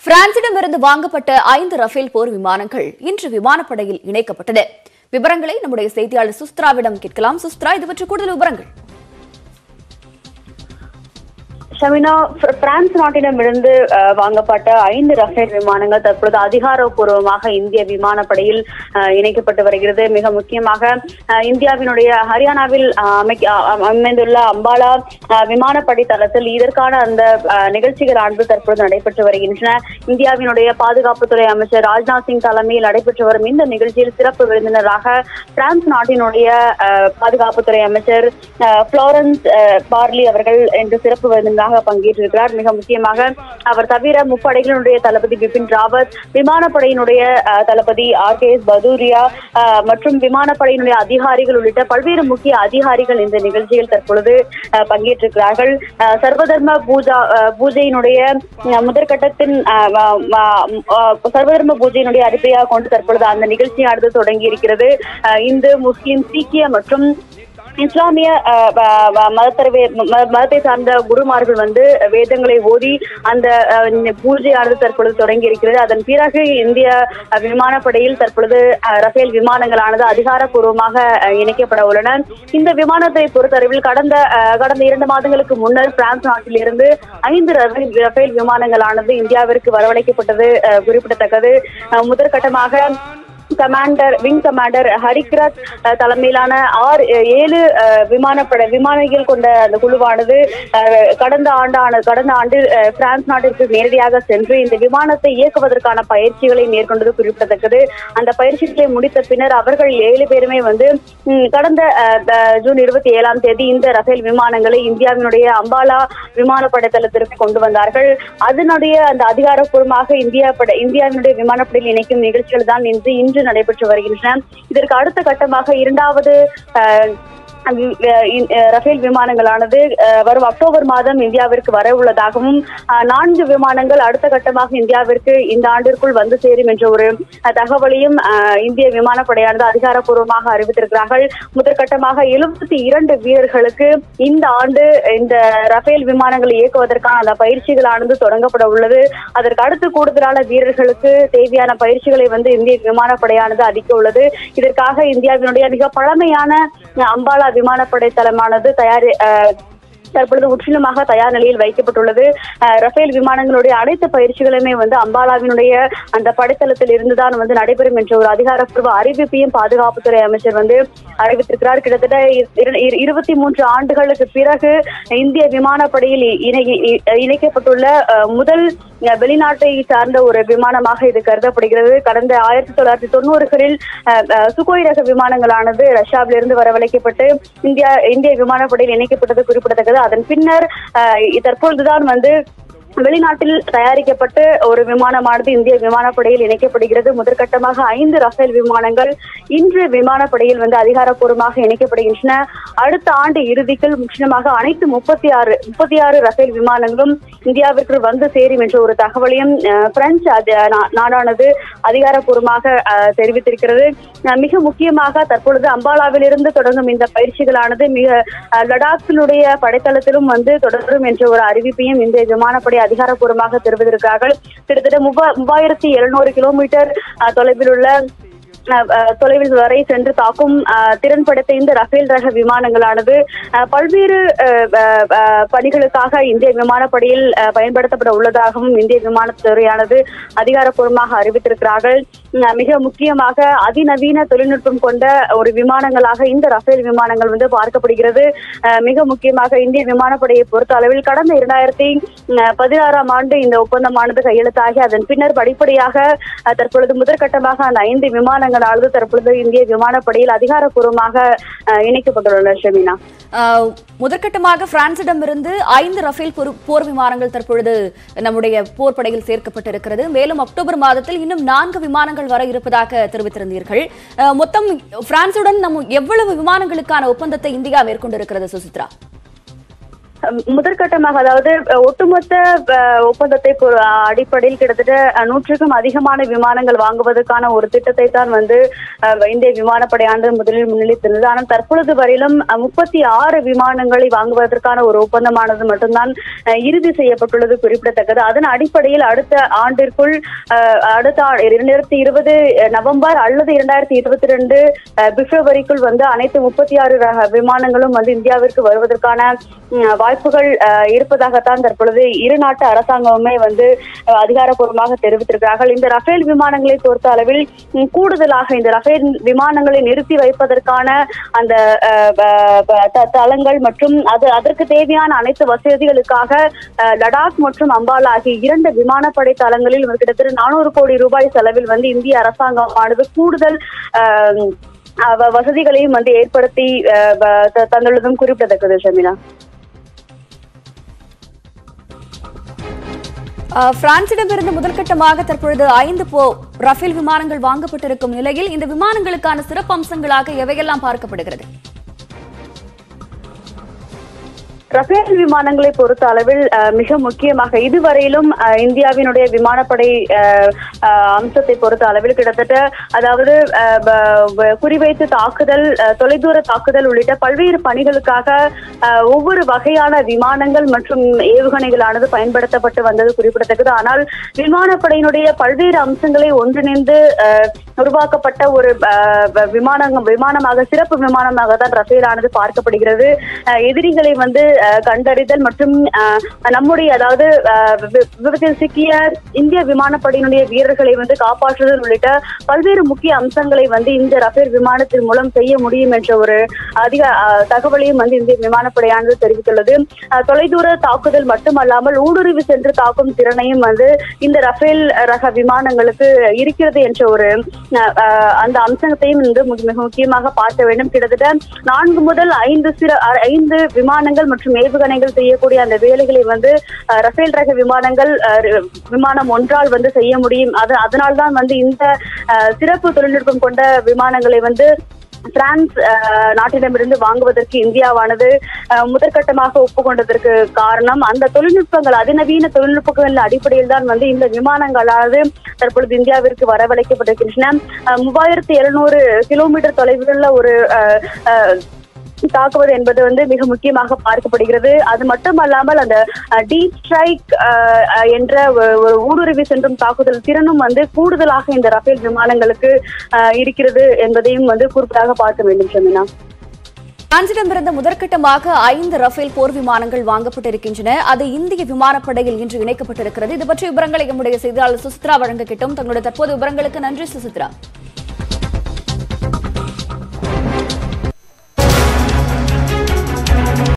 பிரான்சிடமிருந்து வாங்கப்பட்ட ஐந்து ரஃபேல் போர் விமானங்கள் இன்று விமானப்படையில் இணைக்கப்பட்டது விவரங்களை நம்முடைய செய்தியாளர் சுஸ்திராவிடம் கேட்கலாம் சுஸ்திரா இது பற்றி கூடுதல் விவரங்கள் ஷமினா பிர- பிரான்ஸ் நாட்டிடமிருந்து அஹ், வாங்கப்பட்ட ஐந்து ரஃபேல் விமானங்கள் தற்பொழுது அதிகாரப்பூர்வமாக இந்திய விமானப்படையில் அஹ், இணைக்கப்பட்டு வருகிறது மிக முக்கியமாக அஹ், இந்தியாவினுடைய ஹரியானாவில் அஹ், அமைக்க அஹ், அமைந்துள்ள அம்பாலா அஹ், விமானப்படை தளத்தில் இதற்கான அந்த அஹ், நிகழ்ச்சிகளானது தற்பொழுது நடைபெற்று வருகின்றன இந்தியாவினுடைய பாதுகாப்புத்துறை அமைச்சர் ராஜ்நாத் சிங் தலைமையில் நடைபெற்று வரும் இந்த நிகழ்ச்சியில் சிறப்பு விருந்தினராக பிரான்ஸ் நாட்டினுடைய அஹ், பாதுகாப்புத்துறை அமைச்சர் அஹ், புளோரன்ஸ் அஹ், பார்லி அவர்கள் இன்று சிறப்பு விருந்தினராக பங்கேற்றிருக்கிறார் மிக முக்கியமாக அவர் தவிர முப்படைகளினுடைய தளபதி பிபின் ராவத் விமானப்படையினுடைய அஹ், தளபதி ஆர் கே எஸ் பதூரியா அஹ், மற்றும் விமானப்படையினுடைய அதிகாரிகள் உள்ளிட்ட பல்வேறு முக்கிய அதிகாரிகள் இந்த நிகழ்ச்சியில் தற்பொழுது அஹ், பங்கேற்றிருக்கிறார்கள் அஹ், சர்வதர்ம பூஜா அஹ், பூஜையினுடைய அஹ், முதற்கட்டத்தின் அஹ், வ- வ- அஹ், சர்வதர்ம பூஜையினுடைய அடிப்படையாக கொண்டு தற்பொழுது அந்த நிகழ்ச்சியானது தொடங்கி இருக்கிறது அஹ், இந்து முஸ்லிம் சீக்கிய மற்றும் இஸ்லாமிய அஹ், வ- வ- மதத்தரவே ம- மதத்தை சார்ந்த குருமார்கள் வந்து வேதங்களை ஓதி அந்த அஹ், இந்த பூஜையானது தற்பொழுது தொடங்கி இருக்கிறது அதன் பிறகு இந்திய அஹ், விமானப்படையில் தற்பொழுது அஹ், ரஃபேல் விமானங்களானது அதிகாரப்பூர்வமாக அஹ், இணைக்கப்பட உள்ளன இந்த விமானத்தை பொறுத்தளவில் கடந்த அஹ், கடந்த இரண்டு மாதங்களுக்கு முன்னர் பிரான்ஸ் நாட்டிலிருந்து ஐந்து ரஃபேல் ரஃபேல் விமானங்களானது இந்தியாவிற்கு வரவழைக்கப்பட்டது அஹ், குறிப்பிடத்தக்கது அஹ், முதற்கட்டமாக கமாண்டர் விங் கமாண்டர் ஹரிக்ரத் அஹ், தலைமையிலான ஆறு அஹ், ஏழு அஹ், விமானப்படை விமானிகள் கொண்ட அந்த குழுவானது அஹ், கடந்த ஆண்டான கடந்த ஆண்டு அஹ், பிரான்ஸ் நாட்டிற்கு நேரடியாக சென்று இந்த விமானத்தை இயக்குவதற்கான பயிற்சிகளை மேற்கொண்டது குறிப்பிடத்தக்கது அந்த பயிற்சிகளை முடித்த பின்னர் அவர்கள் ஏழு பேருமே வந்து ம், கடந்த அஹ், அஹ், ஜூன் இருபத்தி ஏழாம் தேதி இந்த ரஃபேல் விமானங்களை இந்தியாவினுடைய அம்பாலா விமானப்படை தளத்திற்கு கொண்டு வந்தார்கள் அதனுடைய அந்த அதிகாரப்பூர்வமாக இந்தியா படை இந்தியாவினுடைய விமானப்படையில் இணைக்கும் நிகழ்ச்சிகள் தான் இன்று இன்று நடைபெற்று வருகின்றன இதற்கு அடுத்த கட்டமாக இரண்டாவது அஹ், we- ah E- ah Rafale விமானங்களானது அஹ், வரும் அக்டோபர் மாதம் இந்தியாவிற்கு வர உள்ளதாகவும் அஹ், நான்கு விமானங்கள் அடுத்த கட்டமாக இந்தியாவிற்கு இந்த ஆண்டிற்குள் வந்து சேரும் என்ற ஒரு அஹ், தகவலையும் அஹ், இந்திய விமானப்படையானது அதிகாரப்பூர்வமாக அறிவித்திருக்கிறார்கள் முதற்கட்டமாக எழுபத்தி இரண்டு வீரர்களுக்கு இந்த ஆண்டு இந்த ரஃபேல் விமானங்களை இயக்குவதற்கான அந்த பயிற்சிகளானது தொடங்கப்பட உள்ளது அதற்கு அடுத்து கூடுதலான வீரர்களுக்கு தேவையான பயிற்சிகளை வந்து இந்திய விமானப்படையானது அளிக்க உள்ளது இதற்காக இந்தியாவினுடைய மிக பழமையான அஹ், அம்பாலா விமானப்படை தளமானது தயாரி அஹ், தற்பொழுது முற்றிலுமாக தயார் நிலையில் வைக்கப்பட்டுள்ளது அஹ், ரஃபேல் விமானங்களுடைய அனைத்து பயிற்சிகளுமே வந்து அம்பாலாவினுடைய அந்த படைத்தளத்தில் இருந்துதான் வந்து நடைபெறும் என்ற ஒரு அதிகாரப்பூர்வ அறிவிப்பையும் பாதுகாப்புத்துறை அமைச்சர் வந்து அறிவித்திருக்கிறார் கிட்டத்தட்ட இரு- இரு- இருபத்தி மூன்று ஆண்டுகளுக்கு பிறகு இந்திய விமானப்படையில் இ- இணை- இ- இணைக்கப்பட்டுள்ள அஹ், முதல் அஹ், வெளிநாட்டை சார்ந்த ஒரு விமானமாக இது கருதப்படுகிறது கடந்த ஆயிரத்தி தொள்ளாயிரத்தி தொண்ணூறுகளில் அஹ், அஹ், சுகோய் ரக விமானங்களானது ரஷ்யாவிலிருந்து வரவழைக்கப்பட்டு இந்தியா இந்திய விமானப்படையில் இணைக்கப்பட்டது குறிப்பிடத்தக்கது அதன் பின்னர் அஹ், தற்பொழுதுதான் வந்து வெளிநாட்டில் தயாரிக்கப்பட்டு ஒரு விமானமானது இந்திய விமானப்படையில் இணைக்கப்படுகிறது முதற்கட்டமாக ஐந்து ரஃபேல் விமானங்கள் இன்று விமானப்படையில் வந்து அதிகாரப்பூர்வமாக இணைக்கப்படுகின்றன அடுத்த ஆண்டு இறுதிக்குள் முற்றிலுமாக அனைத்து முப்பத்தி ஆறு முப்பத்தி ஆறு ரஃபேல் விமானங்களும் இந்தியாவிற்கு வந்து சேரும் என்ற ஒரு தகவலையும் அஹ், பிரெஞ்சு அதி- நா- நாடானது அதிகாரப்பூர்வமாக அஹ், தெரிவித்திருக்கிறது அஹ், மிக முக்கியமாக தற்பொழுது அம்பாலாவிலிருந்து தொடங்கும் இந்த பயிற்சிகளானது மிக அஹ், லடாக்கினுடைய படைத்தளத்திலும் வந்து தொடரும் என்ற ஒரு அறிவிப்பையும் இந்திய விமானப்படை அதிகாரப்பூர்வமாக தெரிவித்திருக்கிறார்கள் கிட்டத்தட்ட முவா- மூவாயிரத்தி எழுநூறு கிலோமீட்டர் அஹ், தொலைவில் உள்ள அஹ், அஹ், தொலைவில் வரை சென்று தாக்கும் அஹ், திறன் படைத்த இந்த ரஃபேல் ரக விமானங்களானது அஹ், பல்வேறு அஹ், அஹ், அஹ், பணிகளுக்காக இந்திய விமானப்படையில் அஹ், பயன்படுத்தப்பட உள்ளதாகவும் இந்திய விமானத்துறையானது அதிகாரப்பூர்வமாக அறிவித்திருக்கிறார்கள் அஹ், மிக முக்கியமாக அதிநவீன தொழில்நுட்பம் கொண்ட ஒரு விமானங்களாக இந்த ரஃபேல் விமானங்கள் வந்து பார்க்கப்படுகிறது அஹ், மிக முக்கியமாக இந்திய விமானப்படையை பொறுத்த அளவில் கடந்த இரண்டாயிரத்தி பதினாறாம் ஆண்டு இந்த ஒப்பந்தமானது கையெழுத்தாகி அதன் பின்னர் படிப்படியாக அஹ், தற்பொழுது முதற்கட்டமாக அந்த ஐந்து விமானங்களானது தற்பொழுது இந்திய விமானப்படையில் அதிகாரப்பூர்வமாக அஹ், இணைக்கப்பட்டுள்ளன ஷமீனா அஹ், முதற்கட்டமாக பிரான்சிடமிருந்து ஐந்து ரஃபேல் போர் போர் விமானங்கள் தற்பொழுது நம்முடைய போர் படையில் சேர்க்கப்பட்டிருக்கிறது மேலும் அக்டோபர் மாதத்தில் இன்னும் நான்கு விமானங்கள் வர இருப்பதாக தெரிவித்திருந்தீர்கள் அஹ், மொத்தம் பிரான்சுடன் நம்ம எவ்வளவு விமானங்களுக்கான ஒப்பந்தத்தை இந்தியா மேற்கொண்டிருக்கிறது சுசித்ரா அஹ் முதற்கட்டமாக அதாவது அஹ் ஒட்டுமொத்த அஹ், ஒப்பந்தத்தை பொறு- அடிப்படையில் கிட்டத்தட்ட அஹ், நூற்றுக்கும் அதிகமான விமானங்கள் வாங்குவதற்கான ஒரு திட்டத்தை தான் வந்து அஹ், இந்திய விமானப்படையானது முதலில் முன்னிலைத்திருந்தது ஆனால் தற்பொழுது வரையிலும் முப்பத்தி ஆறு விமானங்களை வாங்குவதற்கான ஒரு ஒப்பந்தமானது மட்டும்தான் அஹ், இறுதி செய்யப்பட்டுள்ளது குறிப்பிடத்தக்கது அதன் அடிப்படையில் அடுத்த ஆண்டிற்குள் அஹ், அடுத்த ஆ- இரண்டாயிரத்தி இருபது நவம்பர் அல்லது இரண்டாயிரத்தி இருபத்தி ரெண்டு பிப்ரவரிக்குள் வந்து அனைத்து முப்பத்தி ஆறு ரக விமானங்களும் வந்து இந்தியாவிற்கு வருவதற்கான ம், வாய்ப்புகள் அஹ், இருப்பதாகத்தான் தற்பொழுது இரு நாட்டு அரசாங்கமுமே வந்து அஹ், அதிகாரப்பூர்வமாக தெரிவித்திருக்கிறார்கள் இந்த ரஃபேல் விமானங்களை பொறுத்த அளவில் ம், கூடுதலாக இந்த ரஃபேல் விமானங்களை நிறுத்தி வைப்பதற்கான அந்த அஹ், ப- ப- த- தளங்கள் மற்றும் அது அதற்கு தேவையான அனைத்து வசதிகளுக்காக அஹ், லடாக் மற்றும் அம்பாலா ஆகிய இரண்டு விமானப்படை தளங்களில் வந்து கிட்டத்தட்ட நானூறு கோடி ரூபாய் செலவில் வந்து இந்திய அரசாங்கமானது கூடுதல் அஹ், அஹ், வசதிகளையும் வந்து ஏற்படுத்தி அஹ், ப- த- தந்துள்ளதும் குறிப்பிடத்தக்கது ஷமிலா அஹ், பிரான்சிடமிருந்து முதற்கட்டமாக தற்பொழுது ஐந்து போ ரஃபேல் விமானங்கள் வாங்கப்பட்டிருக்கும் நிலையில் இந்த விமானங்களுக்கான சிறப்பு அம்சங்களாக எவையெல்லாம் பார்க்கப்படுகிறது ரஃபேல் விமானங்களை பொறுத்த அளவில் அஹ், மிக முக்கியமாக இதுவரையிலும் அஹ், இந்தியாவினுடைய விமானப்படை அஹ், அஹ், அம்சத்தை பொறுத்த அளவில் கிட்டத்தட்ட அதாவது அஹ், ப- ப- குறிவைத்து தாக்குதல் அஹ், தொலைதூர தாக்குதல் உள்ளிட்ட பல்வேறு பணிகளுக்காக அஹ், ஒவ்வொரு வகையான விமானங்கள் மற்றும் ஏவுகணைகளானது பயன்படுத்தப்பட்டு வந்தது குறிப்பிடத்தக்கது ஆனால் விமானப்படையினுடைய பல்வேறு அம்சங்களை ஒன்றிணைந்து அஹ், உருவாக்கப்பட்ட ஒரு அஹ், வ- விமானம் விமானமாக சிறப்பு விமானமாக தான் ரஃபேல் ஆனது பார்க்கப்படுகிறது அஹ், எதிரிகளை வந்து அஹ், கண்டறிதல் மற்றும் அஹ், நம்முடைய அதாவது அஹ், வி- விபத்தில் சிக்கிய இந்திய விமானப்படையினுடைய வீரர்களை வந்து காப்பாற்றுதல் உள்ளிட்ட பல்வேறு முக்கிய அம்சங்களை வந்து இந்த ரஃபேல் விமானத்தின் மூலம் செய்ய முடியும் என்ற ஒரு அதிக அஹ், தகவலையும் வந்து இந்திய விமானப்படையானது தெரிவித்துள்ளது அஹ், தொலைதூர தாக்குதல் மட்டுமல்லாமல் ஊடுருவி சென்று தாக்கும் திறனையும் வந்து இந்த ரஃபேல் ரக விமானங்களுக்கு இருக்கிறது என்ற ஒரு அஹ், அஹ், அந்த அம்சத்தையும் வந்து மிக மிக முக்கியமாக பார்க்க வேண்டும் கிட்டத்தட்ட நான்கு முதல் ஐந்து சிற அ- ஐந்து விமானங்கள் மற்றும் ஏவுகணைகள் செய்யக்கூடிய அந்த வேலைகளை வந்து அஹ், ரஃபேல் ரக விமானங்கள் அஹ், ரி- விமானம் ஒன்றால் வந்து செய்ய முடியும் அது அதனால்தான் வந்து இந்த அஹ், சிறப்பு தொழில்நுட்பம் கொண்ட விமானங்களை வந்து பிரான்ஸ் அஹ், நாட்டிடமிருந்து வாங்குவதற்கு இந்தியாவானது அஹ், முதற்கட்டமாக ஒப்புக்கொண்டதற்கு காரணம் அந்த தொழில்நுட்பங்கள் அதிநவீன தொழில்நுட்பங்கள் அடிப்படையில் தான் வந்து இந்த விமானங்களானது தற்பொழுது இந்தியாவிற்கு வரவழைக்கப்பட்டிருக்கின்றன அஹ், மூவாயிரத்தி எழுநூறு கிலோமீட்டர் தொலைவில் உள்ள ஒரு அஹ், அஹ், தாக்குவது என்பது வந்து மிக முக்கியமாக பார்க்கப்படுகிறது அது மட்டுமல்லாமல் அந்த டீப் ஸ்ட்ரைக் என்ற ஒரு- ஒரு ஊடுருவி சென்றும் தாக்குதல் திறனும் வந்து கூடுதலாக இந்த ரஃபேல் விமானங்களுக்கு அஹ், இருக்கிறது என்பதையும் வந்து குறிப்பாக பார்க்க வேண்டும் ஷமினா பிரான்சிடமிருந்து முதற்கட்டமாக ஐந்து ரஃபேல் போர் விமானங்கள் வாங்கப்பட்டிருக்கின்றன அது இந்திய விமானப்படையில் இன்று இணைக்கப்பட்டிருக்கிறது இது பற்றிய விவரங்களை நம்முடைய செய்தியாளர் சுசித்ரா வழங்க கிட்டும் தங்களுடைய தற்போது விவரங்களுக்கு நன்றி சுசித்ரா